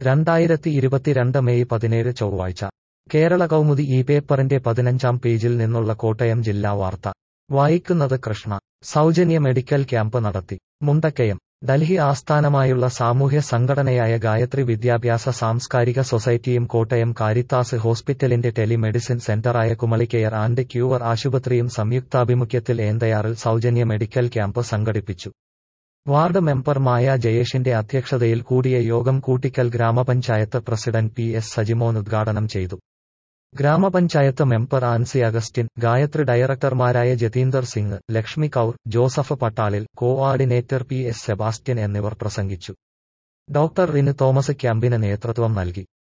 രണ്ടായിരത്തി ഇരുപത്തിരണ്ട് മെയ് പതിനേഴ് ചൊവ്വാഴ്ച കേരള കൗമുദി ഈ പേപ്പറിന്റെ പതിനഞ്ചാം പേജിൽ നിന്നുള്ള കോട്ടയം ജില്ലാ വാർത്ത വായിക്കുന്നത് കൃഷ്ണ സൗജന്യ മെഡിക്കൽ ക്യാമ്പ് നടത്തി മുണ്ടക്കയം ഡൽഹി ആസ്ഥാനമായുള്ള സാമൂഹ്യ സംഘടനയായ ഗായത്രി വിദ്യാഭ്യാസ സാംസ്കാരിക സൊസൈറ്റിയും കോട്ടയം കാരിത്താസ് ഹോസ്പിറ്റലിന്റെ ടെലിമെഡിസിൻ സെന്ററായ കുമളി കെയർ ആൻഡ് ക്യൂവർ ആശുപത്രിയും സംയുക്താഭിമുഖ്യത്തിൽ ഏന്തയാറിൽ സൗജന്യ മെഡിക്കൽ ക്യാമ്പ് സംഘടിപ്പിച്ചു വാർഡ് മെമ്പർ മായ ജയേഷിന്റെ അധ്യക്ഷതയിൽ കൂടിയ യോഗം കൂട്ടിക്കൽ ഗ്രാമപഞ്ചായത്ത് പ്രസിഡന്റ് പി എസ് സജിമോൻ ഉദ്ഘാടനം ചെയ്തു ഗ്രാമപഞ്ചായത്ത് മെമ്പർ ആൻസി അഗസ്റ്റിൻ ഗായത്രി ഡയറക്ടർമാരായ ജതീന്ദർ സിംഗ് ലക്ഷ്മി കൌർ ജോസഫ് പട്ടാളിൽ കോആർഡിനേറ്റർ പി എസ് സെബാസ്റ്റ്യൻ എന്നിവർ പ്രസംഗിച്ചു ഡോക്ടർ റിന് തോമസ് ക്യാമ്പിന് നേതൃത്വം നൽകി